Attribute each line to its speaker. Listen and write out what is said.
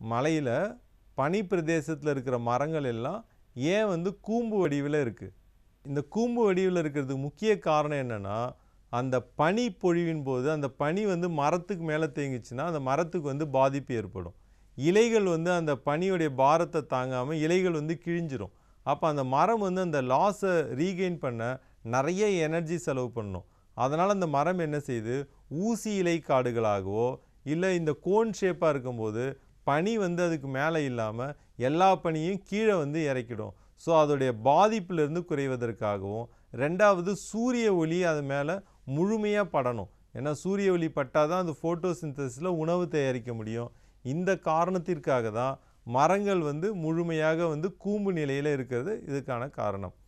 Speaker 1: மலையில் பனி பிரதேசத்தில் இருக்கிற மரங்கள் எல்லாம் ஏன் வந்து கூம்பு வடிவில் இருக்குது இந்த கூம்பு வடிவில் இருக்கிறதுக்கு முக்கிய காரணம் என்னென்னா அந்த பனி பொழிவின் போது அந்த பனி வந்து மரத்துக்கு மேலே தேங்கிச்சுன்னா அந்த மரத்துக்கு வந்து பாதிப்பு ஏற்படும் இலைகள் வந்து அந்த பனியுடைய பாரத்தை தாங்காமல் இலைகள் வந்து கிழிஞ்சிரும் அப்போ அந்த மரம் வந்து அந்த லாஸை ரீகெயின் பண்ண நிறைய எனர்ஜி செலவு பண்ணும் அதனால் அந்த மரம் என்ன செய்யுது ஊசி இலை காடுகளாகவோ இல்லை இந்த கோன் ஷேப்பாக இருக்கும்போது பனி வந்து அதுக்கு மேலே இல்லாமல் எல்லா பனியும் கீழே வந்து இறக்கிடும் ஸோ அதோடைய பாதிப்பிலிருந்து குறைவதற்காகவும் ரெண்டாவது சூரிய ஒளி அது மேலே முழுமையாக படணும் ஏன்னா சூரிய ஒளி பட்டால் தான் அது ஃபோட்டோசிந்தசிஸில் உணவு தயாரிக்க முடியும் இந்த காரணத்திற்காக தான் மரங்கள் வந்து முழுமையாக வந்து கூம்பு நிலையில் இருக்கிறது இதுக்கான காரணம்